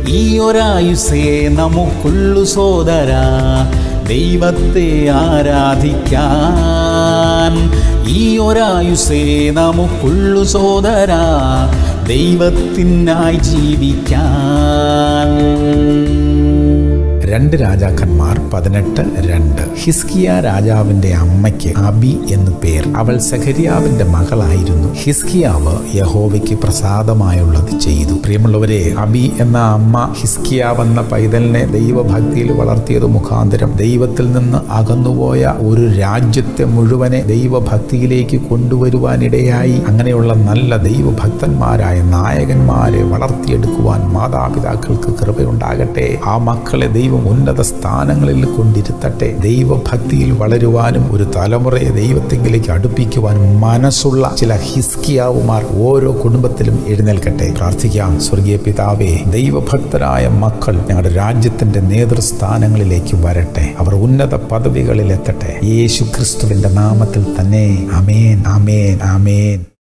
ഈ ഒരായുസേ നമുക്കുള്ളു സോദര ദൈവത്തെ ആരാധിക്കാൻ ഈ ഒരായുസേ നമുക്കുള്ളു സോദര ദൈവത്തിനായി ജീവിക്കാൻ രണ്ട് രാജാക്കന്മാർ പതിനെട്ട് രണ്ട് ഹിസ്കിയ രാജാവിന്റെ അമ്മയ്ക്ക് അബി എന്നു പേർ അവൾ സഖരിയാവിന്റെ മകളായിരുന്നു ഹിസ്കിയാവ് യഹോവയ്ക്ക് പ്രസാദമായുള്ളത് ചെയ്തു പ്രിയമുള്ളവരെ അബി എന്ന അമ്മ ഹിസ്കിയാവ് എന്ന പൈതലിനെ ദൈവഭക്തിയിൽ വളർത്തിയത് മുഖാന്തരം ദൈവത്തിൽ നിന്ന് അകന്നുപോയ ഒരു രാജ്യത്തെ മുഴുവനെ ദൈവഭക്തിയിലേക്ക് കൊണ്ടുവരുവാനിടയായി അങ്ങനെയുള്ള നല്ല ദൈവഭക്തന്മാരായ നായകന്മാരെ വളർത്തിയെടുക്കുവാൻ മാതാപിതാക്കൾക്ക് കൃപയുണ്ടാകട്ടെ ആ മക്കളെ ദൈവം ഉന്നത സ്ഥാനങ്ങളിൽ കൊണ്ടിരുത്തട്ടെ ദൈവഭക്തിയിൽ വളരുവാനും ഒരു തലമുറയെ ദൈവത്തെങ്കിലേക്ക് അടുപ്പിക്കുവാനും മനസ്സുള്ള ചില ഹിസ്കിയാവുമാർ ഓരോ കുടുംബത്തിലും എഴുന്നേൽക്കട്ടെ പ്രാർത്ഥിക്കാം സ്വർഗീയ പിതാവേ ദൈവഭക്തരായ മക്കൾ ഞങ്ങളുടെ രാജ്യത്തിന്റെ നേതൃസ്ഥാനങ്ങളിലേക്ക് വരട്ടെ അവർ ഉന്നത പദവികളിൽ എത്തട്ടെ യേശു ക്രിസ്തുവിന്റെ നാമത്തിൽ തന്നെ അമേൻ അമേൻ അമേൻ